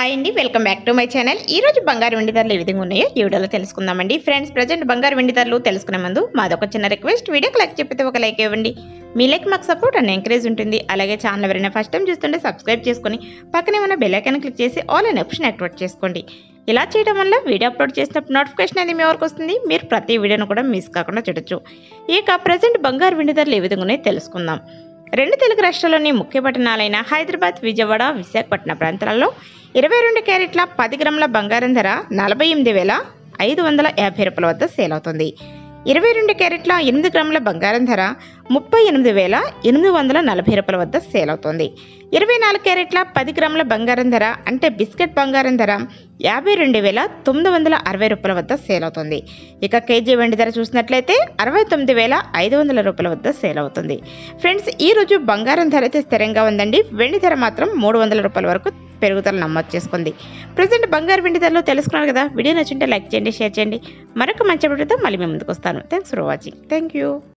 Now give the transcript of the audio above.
hi అండి welcome back to my channel ఈ రోజు బంగారు వెండి ధరలు ఏ విధంగా ఉన్నాయో ఈ వీడియోలో తెలుసుకుందామండి ఫ్రెండ్స్ ప్రజెంట్ బంగారు వెండి ధరలు తెలుసుకునే ముందు మాదొక చిన్న రిక్వెస్ట్ వీడియోకి లైక్ చెప్పితే ఒక లైక్ ఇవ్వండి మీ లైక్ మాకు సపోర్ట్ అండ్ ఎంకరేజ్ ఉంటుంది అలాగే ఛానల్ ఎవరైనా ఫస్ట్ టైం చూస్తుంటే సబ్స్క్రైబ్ చేసుకొని పక్కనే ఉన్న బెల్ ఐకాన్ క్లిక్ చేసి ఆల్ అనే ఆప్షన్ యాక్టివేట్ చేసుకోండి ఇలా చేయడం వల్ల వీడియో అప్లోడ్ చేసినప్పుడు నోటిఫికేషన్ అనేది మీ వరకు వస్తుంది మీరు ప్రతి వీడియోను కూడా మిస్ కాకుండా చూడొచ్చు ఇక ప్రజెంట్ బంగారు వెండి ధరలు ఏ విధంగా ఉన్నాయో తెలుసుకుందాం రెండు తెలుగు రాష్ట్రాల్లోని ముఖ్య పట్టణాలైన హైదరాబాద్ విజయవాడ విశాఖపట్నం ప్రాంతాలలో ఇరవై రెండు క్యారెట్ల పది గ్రాముల బంగారం ధర నలభై ఎనిమిది వేల ఐదు వందల యాభై రూపాయల వద్ద సేల్ అవుతుంది ఇరవై రెండు క్యారెట్ల ఎనిమిది గ్రాముల బంగారం ధర ముప్పై ఎనిమిది వేల ఎనిమిది వందల నలభై రూపాయల వద్ద సేల్ అవుతుంది ఇరవై నాలుగు క్యారెట్ల పది గ్రాముల బంగారం ధర అంటే బిస్కెట్ బంగారం ధర యాభై రెండు వేల తొమ్మిది వందల అరవై రూపాయల వద్ద సేల్ అవుతుంది ఇక కేజీ వెండి ధర చూసినట్లయితే అరవై తొమ్మిది వేల ఐదు వందల రూపాయల వద్ద సేల్ అవుతుంది ఫ్రెండ్స్ ఈ రోజు బంగారం ధర అయితే స్థిరంగా ఉందండి వెండి ధర మాత్రం మూడు వందల రూపాయల వరకు పెరుగుదల నమోదు చేసుకుంది ప్రజెంట్ బంగారు వెండి ధరలు తెలుసుకున్నారు కదా వీడియో నచ్చింటే లైక్ చేయండి షేర్ చేయండి మరొక మంచి వీడియోతో మళ్ళీ మేము ముందుకు వస్తాను thanks for watching thank you